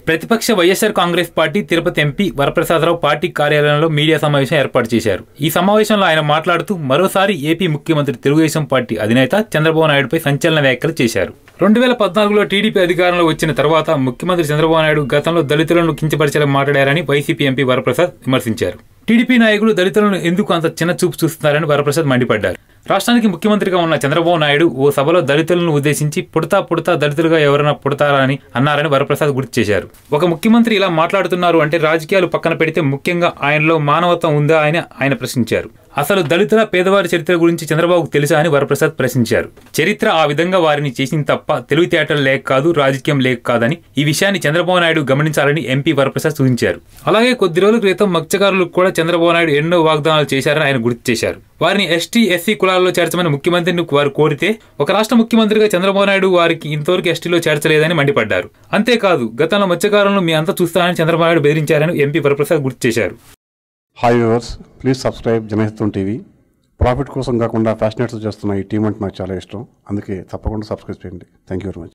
ప్రతిపక్ష YSR Congress party Tirupati MP Varaprasada Rao party కార్యాలయంలో media సమావేశం ఏర్పాటు చేశారు ఈ సమావేశంలో ఆయన మాట్లాడుతూ మరోసారి ఏపీ ముఖ్యమంత్రి తెలుగుదేశం పార్టీ అధినేత చంద్రబాబు నాయుడుపై సంచలన వ్యాఖ్యలు చేశారు రెండు వేల పద్నాలుగులో టీడీపీ అధికారంలో వచ్చిన తర్వాత ముఖ్యమంత్రి చంద్రబాబు నాయుడు గతంలో దళితులను కించపరిచేలా మాట్లాడారని వైసీపీ ఎంపీ వరప్రసాద్ విమర్శించారు టీడీపీ నాయకులు దళితులను ఎందుకు అంత చిన్న చూపు చూస్తున్నారని వరప్రసాద్ మండిపడ్డారు రాష్ట్రానికి ముఖ్యమంత్రిగా ఉన్న చంద్రబాబు నాయుడు ఓ సభలో దళితులను ఉద్దేశించి పుడతా పుడతా దళితులుగా ఎవరైనా పుడతారా అని అన్నారని వరప్రసాద్ గుర్తు చేశారు ఒక ముఖ్యమంత్రి ఇలా మాట్లాడుతున్నారు అంటే రాజకీయాలు పక్కన పెడితే ముఖ్యంగా ఆయనలో మానవత్వం ఉందా అని ఆయన ప్రశ్నించారు అసలు దళితుల పేదవారి చరిత్ర గురించి చంద్రబాబుకు తెలుసా అని వరప్రసాద్ ప్రశ్నించారు చరిత్ర ఆ విధంగా వారిని చేసింది తప్ప తెలివితేటలు లేక కాదు రాజకీయం లేక కాదని ఈ విషయాన్ని చంద్రబాబు నాయుడు గమనించాలని ఎంపీ వరప్రసాద్ సూచించారు అలాగే కొద్ది రోజుల క్రితం మత్స్యకారులకు కూడా చంద్రబాబు నాయుడు ఎన్నో వాగ్దానాలు చేశారని ఆయన గుర్తు చేశారు వారిని ఎస్టీ ఎస్సీ కులాల్లో చేర్చమని ముఖ్యమంత్రిని వారు కోరితే ఒక రాష్ట్ర ముఖ్యమంత్రిగా చంద్రబాబు నాయుడు వారికి ఇంతవరకు ఎస్టీలో చేర్చలేదని మండిపడ్డారు అంతేకాదు గతంలో మత్స్యకారులను మీ అంతా చూస్తానని చంద్రబాబు నాయుడు బెదిరించారని ఎంపీ వరప్రసాద్ గుర్తు చేశారు hi viewers please subscribe Janahitam TV profit కోసం కాకుండా ఫ్యాషనేట్స్ చేస్తున్న ఈ టీం అంటే నాకు చాలా ఇష్టం అందుకే తప్పకుండా సబ్స్క్రైబ్ చేయండి థ్యాంక్ యూ వెరీ మచ్